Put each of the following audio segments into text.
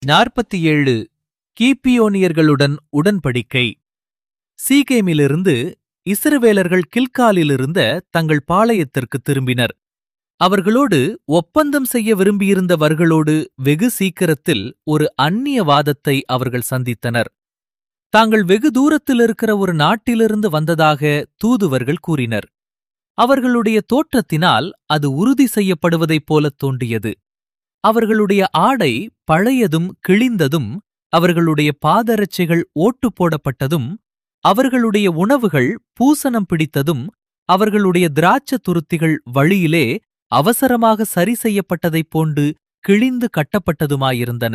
நாற்பத்தி ஏழு கீப்பியோனியர்களுடன் உடன்படிக்கை சீகேமிலிருந்து இஸ்ரவேலர்கள் கில்காலிலிருந்த தங்கள் பாளையத்திற்கு திரும்பினர் அவர்களோடு ஒப்பந்தம் செய்ய விரும்பியிருந்தவர்களோடு வெகு சீக்கிரத்தில் ஒரு அந்நிய வாதத்தை அவர்கள் சந்தித்தனர் தாங்கள் வெகு தூரத்தில் இருக்கிற ஒரு நாட்டிலிருந்து வந்ததாக தூதுவர்கள் கூறினர் அவர்களுடைய தோற்றத்தினால் அது உறுதி செய்யப்படுவதைப் போலத் தோன்றியது அவர்களுடைய ஆடை பழையதும் கிழிந்ததும் அவர்களுடைய பாதரட்சைகள் ஓட்டு போடப்பட்டதும் அவர்களுடைய உணவுகள் பூசணம் பிடித்ததும் அவர்களுடைய திராட்ச துருத்திகள் வழியிலே அவசரமாக சரி செய்யப்பட்டதைப் போன்று கிழிந்து கட்டப்பட்டதுமாயிருந்தன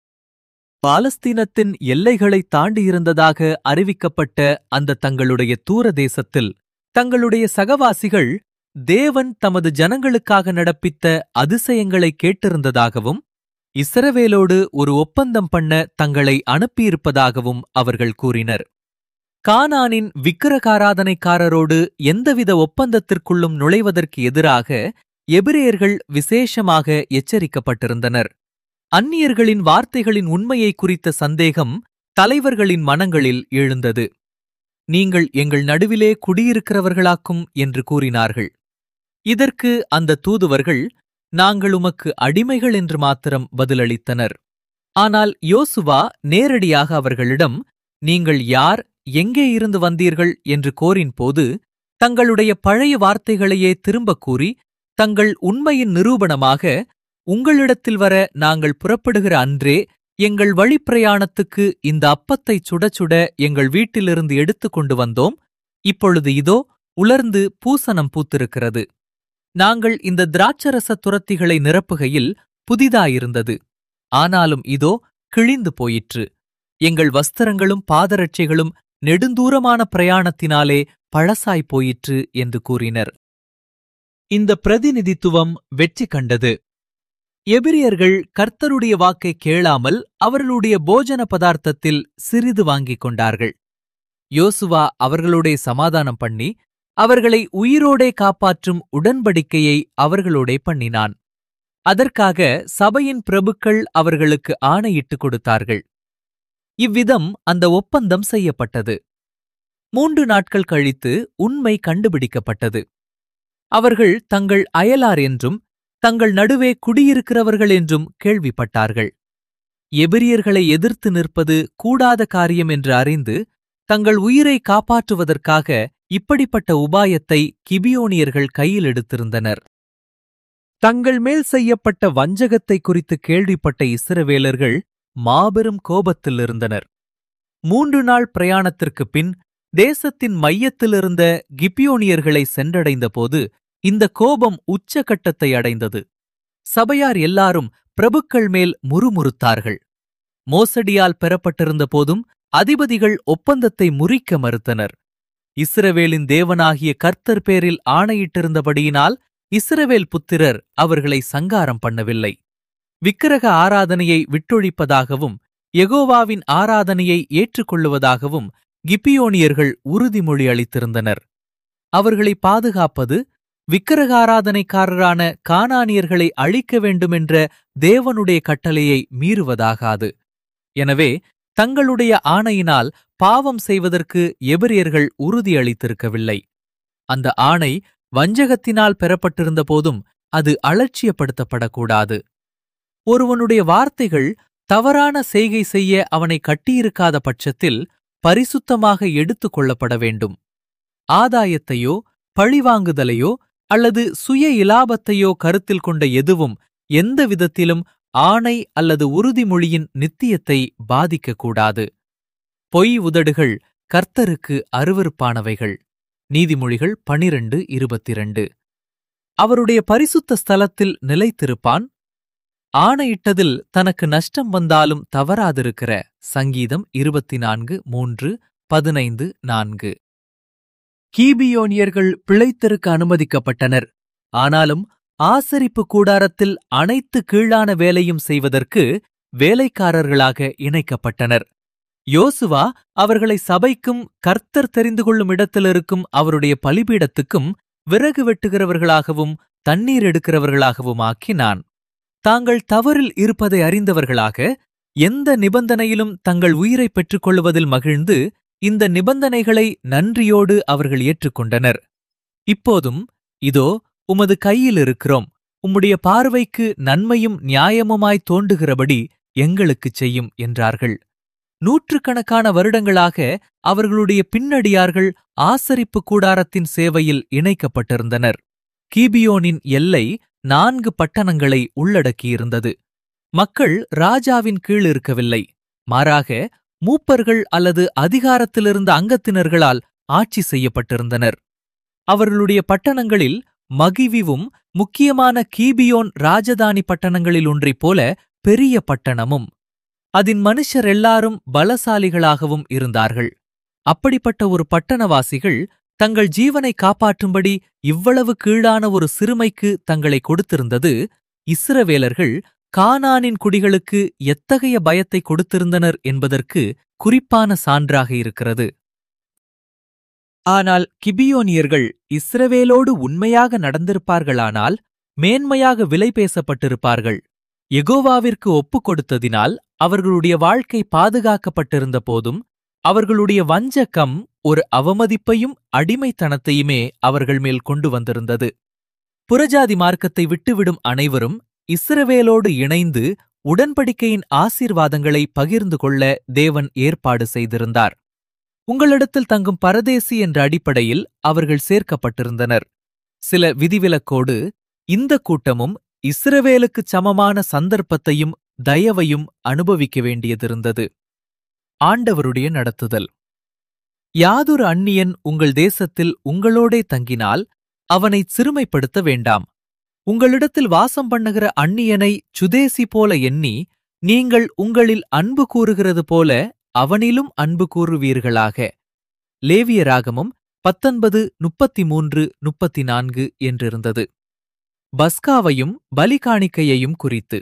பாலஸ்தீனத்தின் எல்லைகளை தாண்டியிருந்ததாக அறிவிக்கப்பட்ட அந்த தங்களுடைய தூர தேசத்தில் தங்களுடைய சகவாசிகள் தேவன் தமது ஜனங்களுக்காக நடப்பித்த அதிசயங்களை கேட்டிருந்ததாகவும் இஸ்ரவேலோடு ஒரு ஒப்பந்தம் பண்ண தங்களை அனுப்பியிருப்பதாகவும் அவர்கள் கூறினர் கானானின் விக்கிரகாராதனைக்காரரோடு எந்தவித ஒப்பந்தத்திற்குள்ளும் நுழைவதற்கு எதிராக எபிரேயர்கள் விசேஷமாக எச்சரிக்கப்பட்டிருந்தனர் அந்நியர்களின் வார்த்தைகளின் உண்மையை குறித்த சந்தேகம் தலைவர்களின் மனங்களில் எழுந்தது நீங்கள் எங்கள் நடுவிலே குடியிருக்கிறவர்களாக்கும் என்று கூறினார்கள் இதற்கு அந்த தூதுவர்கள் நாங்கள் உமக்கு அடிமைகள் என்று மாத்திரம் பதிலளித்தனர் ஆனால் யோசுவா நேரடியாக அவர்களிடம் நீங்கள் யார் எங்கே இருந்து வந்தீர்கள் என்று கோரின்போது தங்களுடைய பழைய வார்த்தைகளையே திரும்பக் கூறி தங்கள் உண்மையின் நிரூபணமாக உங்களிடத்தில் வர நாங்கள் புறப்படுகிற அன்றே எங்கள் வழிப்பிரயாணத்துக்கு இந்த அப்பத்தைச் சுடச் சுட எங்கள் வீட்டிலிருந்து எடுத்துக் கொண்டு வந்தோம் இப்பொழுது இதோ உலர்ந்து பூசணம் பூத்திருக்கிறது நாங்கள் இந்த திராட்சரச துரத்திகளை நிரப்புகையில் புதிதாயிருந்தது ஆனாலும் இதோ கிழிந்து போயிற்று எங்கள் வஸ்திரங்களும் பாதரட்சைகளும் நெடுந்தூரமான பிரயாணத்தினாலே பழசாய்ப் போயிற்று என்று கூறினர் இந்த பிரதிநிதித்துவம் வெற்றி கண்டது எபிரியர்கள் கர்த்தருடைய வாக்கை கேளாமல் அவர்களுடைய போஜன பதார்த்தத்தில் சிறிது வாங்கிக் கொண்டார்கள் யோசுவா அவர்களோடே சமாதானம் பண்ணி அவர்களை உயிரோடே காப்பாற்றும் உடன்படிக்கையை அவர்களோடே பண்ணினான் அதற்காக சபையின் பிரபுக்கள் அவர்களுக்கு ஆணையிட்டுக் கொடுத்தார்கள் இவ்விதம் அந்த ஒப்பந்தம் செய்யப்பட்டது மூன்று நாட்கள் கழித்து உண்மை கண்டுபிடிக்கப்பட்டது அவர்கள் தங்கள் அயலார் என்றும் தங்கள் நடுவே குடியிருக்கிறவர்கள் என்றும் கேள்விப்பட்டார்கள் எபிரியர்களை எதிர்த்து நிற்பது கூடாத காரியம் என்று அறிந்து தங்கள் உயிரை காப்பாற்றுவதற்காக இப்படிப்பட்ட உபாயத்தை கிபியோனியர்கள் கையில் எடுத்திருந்தனர் தங்கள் மேல் செய்யப்பட்ட வஞ்சகத்தை குறித்து கேள்விப்பட்ட இஸ்ரவேலர்கள் மாபெரும் கோபத்தில் இருந்தனர் மூன்று நாள் பிரயாணத்திற்குப் பின் தேசத்தின் மையத்திலிருந்த கிபியோனியர்களை சென்றடைந்தபோது இந்த கோபம் உச்சகட்டத்தை அடைந்தது சபையார் எல்லாரும் பிரபுக்கள் மேல் முறுமுறுத்தார்கள் மோசடியால் பெறப்பட்டிருந்த போதும் அதிபதிகள் ஒப்பந்தத்தை முறிக்க மறுத்தனர் இஸ்ரவேலின் தேவனாகிய கர்த்தர் பேரில் ஆணையிட்டிருந்தபடியினால் இஸ்ரவேல் புத்திரர் அவர்களை சங்காரம் பண்ணவில்லை விக்கிரக ஆராதனையை விட்டொழிப்பதாகவும் யெகோவாவின் ஆராதனையை ஏற்றுக்கொள்ளுவதாகவும் கிப்பியோனியர்கள் உறுதிமொழி அளித்திருந்தனர் அவர்களை பாதுகாப்பது விக்கிரகாராதனைக்காரரான கானானியர்களை அழிக்க வேண்டுமென்ற தேவனுடைய கட்டளையை மீறுவதாகாது எனவே தங்களுடைய ஆணையினால் பாவம் செய்வதற்கு எபிரியர்கள் உறுதியளித்திருக்கவில்லை அந்த ஆணை வஞ்சகத்தினால் பெறப்பட்டிருந்த போதும் அது அலட்சியப்படுத்தப்படக்கூடாது ஒருவனுடைய வார்த்தைகள் தவறான செய்கை செய்ய அவனை கட்டியிருக்காத பட்சத்தில் பரிசுத்தமாக எடுத்துக் கொள்ளப்பட வேண்டும் ஆதாயத்தையோ பழிவாங்குதலையோ அல்லது சுய இலாபத்தையோ கருத்தில் கொண்ட எதுவும் எந்த விதத்திலும் ஆணை அல்லது உறுதிமொழியின் நித்தியத்தை பாதிக்கக்கூடாது பொய் உதடுகள் கர்த்தருக்கு அருவருப்பானவைகள் நீதிமொழிகள் பனிரண்டு இருபத்திரண்டு அவருடைய பரிசுத்த ஸ்தலத்தில் நிலைத்திருப்பான் ஆணையிட்டதில் தனக்கு நஷ்டம் வந்தாலும் தவறாதிருக்கிற சங்கீதம் இருபத்தி நான்கு மூன்று பதினைந்து நான்கு கீபியோனியர்கள் பிழைத்திருக்க அனுமதிக்கப்பட்டனர் ஆனாலும் ஆசரிப்பு கூடாரத்தில் அனைத்து கீழான வேலையும் செய்வதற்கு வேலைக்காரர்களாக இணைக்கப்பட்டனர் யோசுவா அவர்களை சபைக்கும் கர்த்தர் தெரிந்து கொள்ளும் இடத்திலிருக்கும் அவருடைய பலிபீடத்துக்கும் விறகு வெட்டுகிறவர்களாகவும் தண்ணீர் எடுக்கிறவர்களாகவும் ஆக்கினான் தாங்கள் தவறில் இருப்பதை அறிந்தவர்களாக எந்த நிபந்தனையிலும் தங்கள் உயிரை பெற்றுக்கொள்வதில் மகிழ்ந்து இந்த நிபந்தனைகளை நன்றியோடு அவர்கள் ஏற்றுக்கொண்டனர் இப்போதும் இதோ உமது கையில் இருக்கிறோம் உம்முடைய பார்வைக்கு நன்மையும் நியாயமுமாய் தோன்றுகிறபடி எங்களுக்குச் செய்யும் என்றார்கள் நூற்றுக்கணக்கான வருடங்களாக அவர்களுடைய பின்னடியார்கள் ஆசரிப்பு கூடாரத்தின் சேவையில் இணைக்கப்பட்டிருந்தனர் கீபியோனின் எல்லை நான்கு பட்டணங்களை உள்ளடக்கியிருந்தது மக்கள் ராஜாவின் கீழ் இருக்கவில்லை மாறாக மூப்பர்கள் அல்லது அதிகாரத்திலிருந்த அங்கத்தினர்களால் ஆட்சி செய்யப்பட்டிருந்தனர் அவர்களுடைய பட்டணங்களில் மகிவிவும் முக்கியமான கீபியோன் ராஜதானி பட்டணங்களில் ஒன்றைப் போல பெரிய பட்டணமும் அதன் மனுஷர் எல்லாரும் பலசாலிகளாகவும் இருந்தார்கள் அப்படிப்பட்ட ஒரு பட்டணவாசிகள் தங்கள் ஜீவனை காப்பாற்றும்படி இவ்வளவு கீழான ஒரு சிறுமைக்கு தங்களை கொடுத்திருந்தது இஸ்ரவேலர்கள் கானானின் குடிகளுக்கு எத்தகைய பயத்தை கொடுத்திருந்தனர் என்பதற்கு குறிப்பான சான்றாக இருக்கிறது ஆனால் கிபியோனியர்கள் இஸ்ரவேலோடு உண்மையாக நடந்திருப்பார்களானால் மேன்மையாக விலை பேசப்பட்டிருப்பார்கள் எகோவாவிற்கு ஒப்புக் கொடுத்ததினால் அவர்களுடைய வாழ்க்கை பாதுகாக்கப்பட்டிருந்த போதும் அவர்களுடைய வஞ்சகம் ஒரு அவமதிப்பையும் அடிமைத்தனத்தையுமே அவர்கள் மேல் கொண்டு வந்திருந்தது புறஜாதி மார்க்கத்தை விட்டுவிடும் அனைவரும் இஸ்ரவேலோடு இணைந்து உடன்படிக்கையின் ஆசீர்வாதங்களை பகிர்ந்து கொள்ள தேவன் ஏற்பாடு செய்திருந்தார் உங்களிடத்தில் தங்கும் பரதேசி என்ற அடிப்படையில் அவர்கள் சேர்க்கப்பட்டிருந்தனர் சில விதிவிலக்கோடு இந்த கூட்டமும் இஸ்ரவேலுக்குச் சமமான சந்தர்ப்பத்தையும் தயவையும் அனுபவிக்க வேண்டியதிருந்தது ஆண்டவருடைய நடத்துதல் யாதொரு அந்நியன் உங்கள் தேசத்தில் உங்களோடே தங்கினால் அவனை சிறுமைப்படுத்த வேண்டாம் உங்களிடத்தில் வாசம் பண்ணுகிற அந்நியனை சுதேசி போல எண்ணி நீங்கள் உங்களில் அன்பு கூறுகிறது போல அவனிலும் அன்பு கூறுவீர்களாக லேவியராகமும் பத்தொன்பது முப்பத்தி மூன்று முப்பத்தி நான்கு என்றிருந்தது பஸ்காவையும் பலிகாணிக்கையையும் குறித்து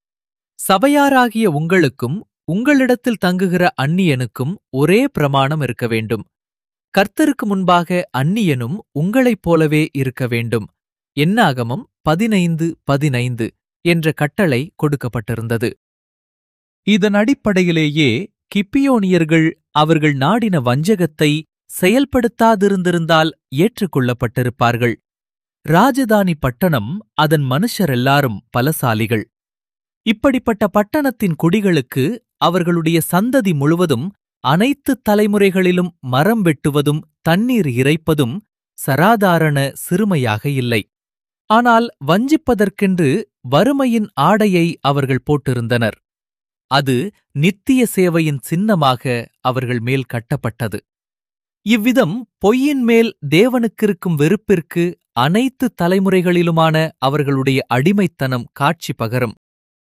சபையாராகிய உங்களுக்கும் உங்களிடத்தில் தங்குகிற அந்நியனுக்கும் ஒரே பிரமாணம் இருக்க வேண்டும் கர்த்தருக்கு முன்பாக அந்நியனும் உங்களைப் போலவே இருக்க வேண்டும் என்னாகமம் பதினைந்து பதினைந்து என்ற கட்டளை கொடுக்கப்பட்டிருந்தது இதன் அடிப்படையிலேயே கிப்பியோனியர்கள் அவர்கள் நாடின வஞ்சகத்தை செயல்படுத்தாதிருந்திருந்தால் ஏற்றுக்கொள்ளப்பட்டிருப்பார்கள் ராஜதானி பட்டணம் அதன் மனுஷரெல்லாரும் பலசாலிகள் இப்படிப்பட்ட பட்டணத்தின் குடிகளுக்கு அவர்களுடைய சந்ததி முழுவதும் அனைத்து தலைமுறைகளிலும் மரம் வெட்டுவதும் தண்ணீர் இறைப்பதும் சராதாரண சிறுமையாக இல்லை ஆனால் வஞ்சிப்பதற்கென்று வறுமையின் ஆடையை அவர்கள் போட்டிருந்தனர் அது நித்திய சேவையின் சின்னமாக அவர்கள் மேல் கட்டப்பட்டது இவ்விதம் பொய்யின் மேல் தேவனுக்கிருக்கும் வெறுப்பிற்கு அனைத்து தலைமுறைகளிலுமான அவர்களுடைய அடிமைத்தனம் காட்சி பகரும்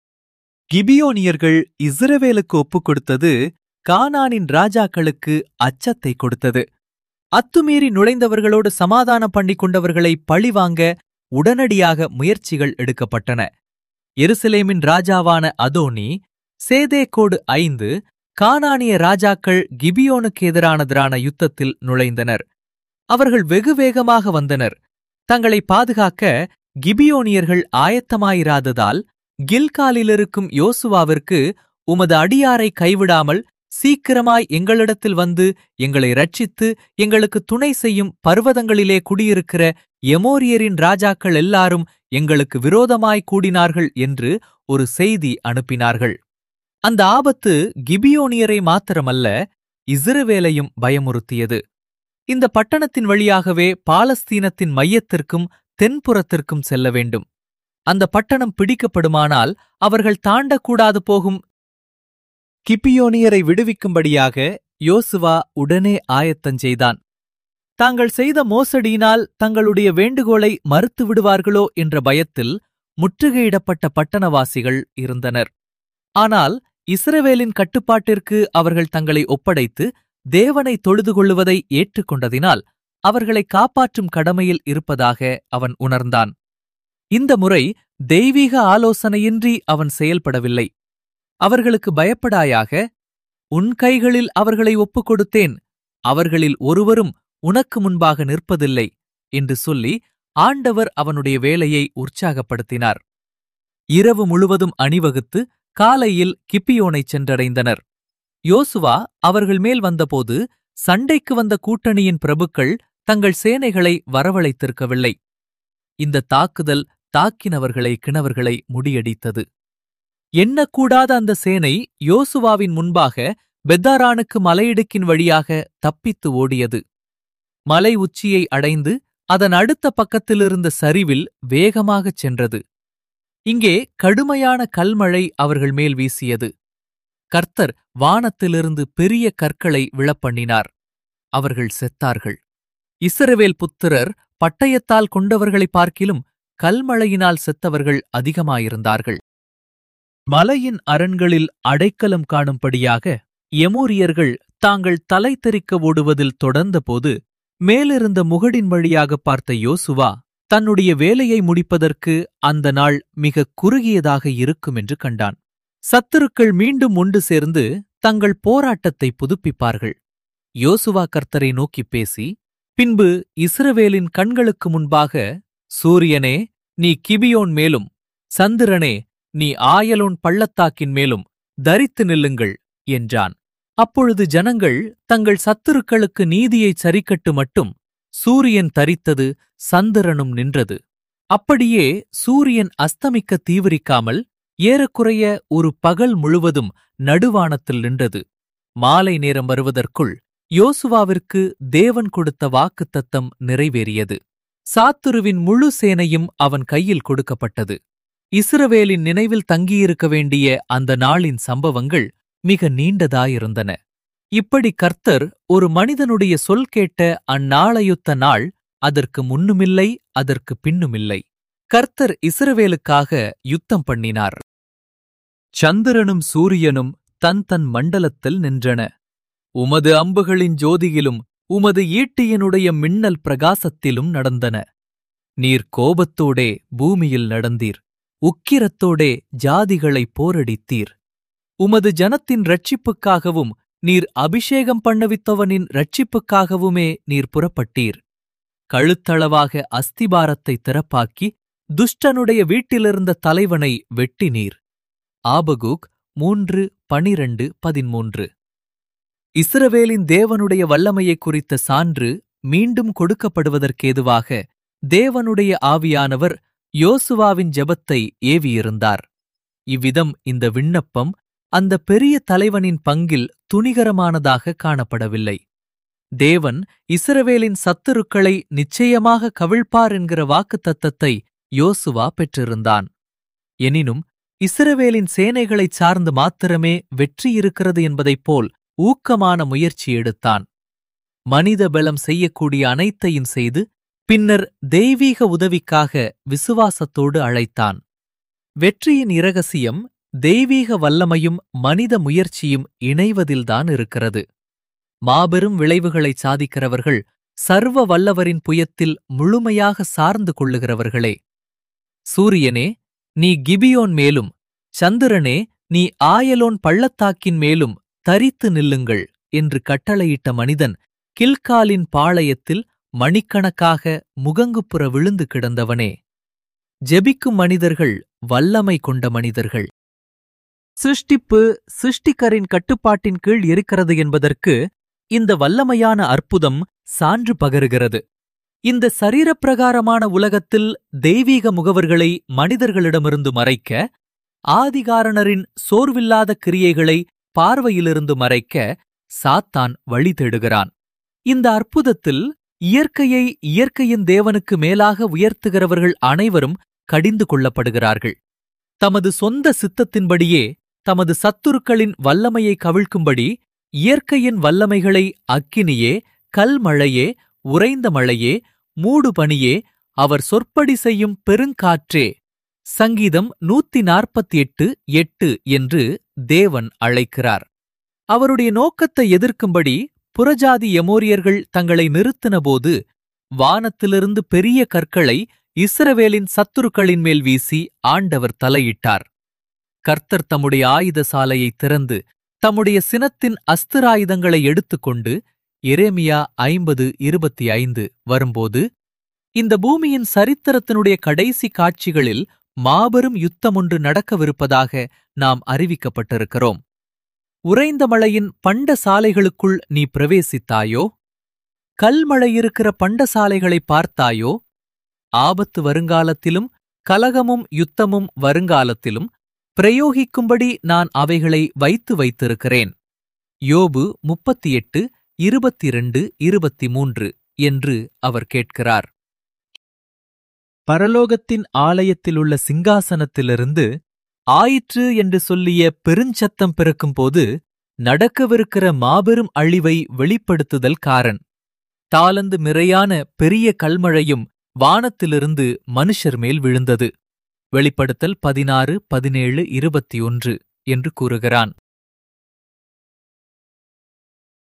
கிபியோனியர்கள் இஸ்ரவேலுக்கு ஒப்புக் கொடுத்தது கானானின் ராஜாக்களுக்கு அச்சத்தை கொடுத்தது அத்துமீறி நுழைந்தவர்களோடு சமாதானம் பண்ணிக் கொண்டவர்களை பழிவாங்க உடனடியாக முயற்சிகள் எடுக்கப்பட்டன எருசலேமின் ராஜாவான அதோனி சேதேக்கோடு ஐந்து கானானிய ராஜாக்கள் கிபியோனுக்கு எதிரானதரான யுத்தத்தில் நுழைந்தனர் அவர்கள் வெகு வேகமாக வந்தனர் தங்களை பாதுகாக்க கிபியோனியர்கள் ஆயத்தமாயிராததால் கில்காலிலிருக்கும் யோசுவாவிற்கு உமது அடியாரை கைவிடாமல் சீக்கிரமாய் எங்களிடத்தில் வந்து எங்களை ரட்சித்து எங்களுக்கு துணை செய்யும் பர்வதங்களிலே குடியிருக்கிற எமோரியரின் ராஜாக்கள் எல்லாரும் எங்களுக்கு விரோதமாய் கூடினார்கள் என்று ஒரு செய்தி அனுப்பினார்கள் அந்த ஆபத்து கிபியோனியரை மாத்திரமல்ல இஸ்ரவேலையும் பயமுறுத்தியது இந்த பட்டணத்தின் வழியாகவே பாலஸ்தீனத்தின் மையத்திற்கும் தென்புறத்திற்கும் செல்ல வேண்டும் அந்த பட்டணம் பிடிக்கப்படுமானால் அவர்கள் தாண்டக்கூடாது போகும் கிப்பியோனியரை விடுவிக்கும்படியாக யோசுவா உடனே ஆயத்தஞ்செய்தான் தாங்கள் செய்த மோசடியினால் தங்களுடைய வேண்டுகோளை மறுத்து விடுவார்களோ என்ற பயத்தில் முற்றுகையிடப்பட்ட பட்டணவாசிகள் இருந்தனர் ஆனால் இஸ்ரவேலின் கட்டுப்பாட்டிற்கு அவர்கள் தங்களை ஒப்படைத்து தேவனை தொழுது கொள்ளுவதை ஏற்றுக்கொண்டதினால் அவர்களை காப்பாற்றும் கடமையில் இருப்பதாக அவன் உணர்ந்தான் இந்த முறை தெய்வீக ஆலோசனையின்றி அவன் செயல்படவில்லை அவர்களுக்கு பயப்படாயாக உன் கைகளில் அவர்களை ஒப்புக் கொடுத்தேன் அவர்களில் ஒருவரும் உனக்கு முன்பாக நிற்பதில்லை என்று சொல்லி ஆண்டவர் அவனுடைய வேலையை உற்சாகப்படுத்தினார் இரவு முழுவதும் அணிவகுத்து காலையில் கிப்பியோனைச் சென்றடைந்தனர் யோசுவா அவர்கள் மேல் வந்தபோது சண்டைக்கு வந்த கூட்டணியின் பிரபுக்கள் தங்கள் சேனைகளை வரவழைத்திருக்கவில்லை இந்த தாக்குதல் தாக்கினவர்களை கிணவர்களை முடியடித்தது எண்ணக்கூடாத அந்த சேனை யோசுவாவின் முன்பாக பெத்தாரானுக்கு மலையிடுக்கின் வழியாக தப்பித்து ஓடியது மலை உச்சியை அடைந்து அதன் அடுத்த பக்கத்திலிருந்த சரிவில் வேகமாகச் சென்றது இங்கே கடுமையான கல்மழை அவர்கள் மேல் வீசியது கர்த்தர் வானத்திலிருந்து பெரிய கற்களை விழப்பண்ணினார் அவர்கள் செத்தார்கள் இஸ்ரவேல் புத்திரர் பட்டயத்தால் கொண்டவர்களைப் பார்க்கிலும் கல்மழையினால் செத்தவர்கள் அதிகமாயிருந்தார்கள் மலையின் அரண்களில் அடைக்கலம் காணும்படியாக எமோரியர்கள் தாங்கள் தலை தெறிக்க ஓடுவதில் தொடர்ந்தபோது மேலிருந்த முகடின் வழியாக பார்த்த யோசுவா தன்னுடைய வேலையை முடிப்பதற்கு அந்த நாள் மிக குறுகியதாக இருக்கும் என்று கண்டான் சத்துருக்கள் மீண்டும் ஒன்று சேர்ந்து தங்கள் போராட்டத்தை புதுப்பிப்பார்கள் யோசுவா கர்த்தரை நோக்கிப் பேசி பின்பு இஸ்ரவேலின் கண்களுக்கு முன்பாக சூரியனே நீ கிபியோன் மேலும் சந்திரனே நீ ஆயலோன் பள்ளத்தாக்கின் மேலும் தரித்து நில்லுங்கள் என்றான் அப்பொழுது ஜனங்கள் தங்கள் சத்துருக்களுக்கு நீதியைச் சரிக்கட்டு மட்டும் சூரியன் தரித்தது சந்திரனும் நின்றது அப்படியே சூரியன் அஸ்தமிக்க தீவிரிக்காமல் ஏறக்குறைய ஒரு பகல் முழுவதும் நடுவானத்தில் நின்றது மாலை நேரம் வருவதற்குள் யோசுவாவிற்கு தேவன் கொடுத்த வாக்குத்தத்தம் நிறைவேறியது சாத்துருவின் முழு சேனையும் அவன் கையில் கொடுக்கப்பட்டது இஸ்ரவேலின் நினைவில் தங்கியிருக்க வேண்டிய அந்த நாளின் சம்பவங்கள் மிக நீண்டதாயிருந்தன இப்படி கர்த்தர் ஒரு மனிதனுடைய சொல் கேட்ட அந்நாளையொத்த நாள் அதற்கு முன்னுமில்லை அதற்கு பின்னுமில்லை கர்த்தர் இஸ்ரவேலுக்காக யுத்தம் பண்ணினார் சந்திரனும் சூரியனும் தன் தன் மண்டலத்தில் நின்றன உமது அம்புகளின் ஜோதியிலும் உமது ஈட்டியனுடைய மின்னல் பிரகாசத்திலும் நடந்தன நீர் கோபத்தோடே பூமியில் நடந்தீர் உக்கிரத்தோடே ஜாதிகளை போரடித்தீர் உமது ஜனத்தின் ரட்சிப்புக்காகவும் நீர் அபிஷேகம் பண்ணவித்தவனின் ரட்சிப்புக்காகவுமே நீர் புறப்பட்டீர் கழுத்தளவாக அஸ்திபாரத்தை திறப்பாக்கி துஷ்டனுடைய வீட்டிலிருந்த தலைவனை வெட்டினீர் ஆபகுக் மூன்று பனிரண்டு பதிமூன்று இஸ்ரவேலின் தேவனுடைய வல்லமையைக் குறித்த சான்று மீண்டும் கொடுக்கப்படுவதற்கேதுவாக தேவனுடைய ஆவியானவர் யோசுவாவின் ஜெபத்தை ஏவியிருந்தார் இவ்விதம் இந்த விண்ணப்பம் அந்த பெரிய தலைவனின் பங்கில் துணிகரமானதாக காணப்படவில்லை தேவன் இஸ்ரவேலின் சத்துருக்களை நிச்சயமாக கவிழ்ப்பார் என்கிற வாக்குத்தத்தத்தை யோசுவா பெற்றிருந்தான் எனினும் இஸ்ரவேலின் சேனைகளைச் சார்ந்து மாத்திரமே வெற்றி இருக்கிறது என்பதைப் போல் ஊக்கமான முயற்சி எடுத்தான் மனித பலம் செய்யக்கூடிய அனைத்தையும் செய்து பின்னர் தெய்வீக உதவிக்காக விசுவாசத்தோடு அழைத்தான் வெற்றியின் இரகசியம் தெய்வீக வல்லமையும் மனித முயற்சியும் இணைவதில்தான் இருக்கிறது மாபெரும் விளைவுகளைச் சாதிக்கிறவர்கள் சர்வ வல்லவரின் புயத்தில் முழுமையாக சார்ந்து கொள்ளுகிறவர்களே சூரியனே நீ கிபியோன் மேலும் சந்திரனே நீ ஆயலோன் பள்ளத்தாக்கின் மேலும் தரித்து நில்லுங்கள் என்று கட்டளையிட்ட மனிதன் கில்காலின் பாளையத்தில் மணிக்கணக்காக முகங்குப்புற விழுந்து கிடந்தவனே ஜெபிக்கும் மனிதர்கள் வல்லமை கொண்ட மனிதர்கள் சிருஷ்டிப்பு சிருஷ்டிக்கரின் கட்டுப்பாட்டின் கீழ் இருக்கிறது என்பதற்கு இந்த வல்லமையான அற்புதம் சான்று பகருகிறது இந்த சரீரப்பிரகாரமான உலகத்தில் தெய்வீக முகவர்களை மனிதர்களிடமிருந்து மறைக்க ஆதிகாரணரின் சோர்வில்லாத கிரியைகளை பார்வையிலிருந்து மறைக்க சாத்தான் வழி தேடுகிறான் இந்த அற்புதத்தில் இயற்கையை இயற்கையின் தேவனுக்கு மேலாக உயர்த்துகிறவர்கள் அனைவரும் கடிந்து கொள்ளப்படுகிறார்கள் தமது சொந்த சித்தத்தின்படியே தமது சத்துருக்களின் வல்லமையை கவிழ்க்கும்படி இயற்கையின் வல்லமைகளை அக்கினியே கல்மழையே உறைந்த மழையே மூடு பனியே அவர் சொற்படி செய்யும் பெருங்காற்றே சங்கீதம் நூத்தி நாற்பத்தி எட்டு எட்டு என்று தேவன் அழைக்கிறார் அவருடைய நோக்கத்தை எதிர்க்கும்படி புறஜாதி எமோரியர்கள் தங்களை நிறுத்தினபோது வானத்திலிருந்து பெரிய கற்களை இஸ்ரவேலின் சத்துருக்களின் மேல் வீசி ஆண்டவர் தலையிட்டார் கர்த்தர் தம்முடைய ஆயுத சாலையை திறந்து தம்முடைய சினத்தின் அஸ்திராயுதங்களை எடுத்துக்கொண்டு எரேமியா ஐம்பது இருபத்தி ஐந்து வரும்போது இந்த பூமியின் சரித்திரத்தினுடைய கடைசி காட்சிகளில் மாபெரும் யுத்தமொன்று நடக்கவிருப்பதாக நாம் அறிவிக்கப்பட்டிருக்கிறோம் உறைந்த மழையின் பண்ட சாலைகளுக்குள் நீ பிரவேசித்தாயோ கல்மழை இருக்கிற பண்டசாலைகளை பார்த்தாயோ ஆபத்து வருங்காலத்திலும் கலகமும் யுத்தமும் வருங்காலத்திலும் பிரயோகிக்கும்படி நான் அவைகளை வைத்து வைத்திருக்கிறேன் யோபு முப்பத்தி எட்டு இருபத்தி இரண்டு இருபத்தி மூன்று என்று அவர் கேட்கிறார் பரலோகத்தின் ஆலயத்திலுள்ள சிங்காசனத்திலிருந்து ஆயிற்று என்று சொல்லிய பெருஞ்சத்தம் பிறக்கும்போது நடக்கவிருக்கிற மாபெரும் அழிவை வெளிப்படுத்துதல் காரன் தாளந்து மிரையான பெரிய கல்மழையும் வானத்திலிருந்து மனுஷர் மேல் விழுந்தது வெளிப்படுத்தல் பதினாறு பதினேழு இருபத்தி ஒன்று என்று கூறுகிறான்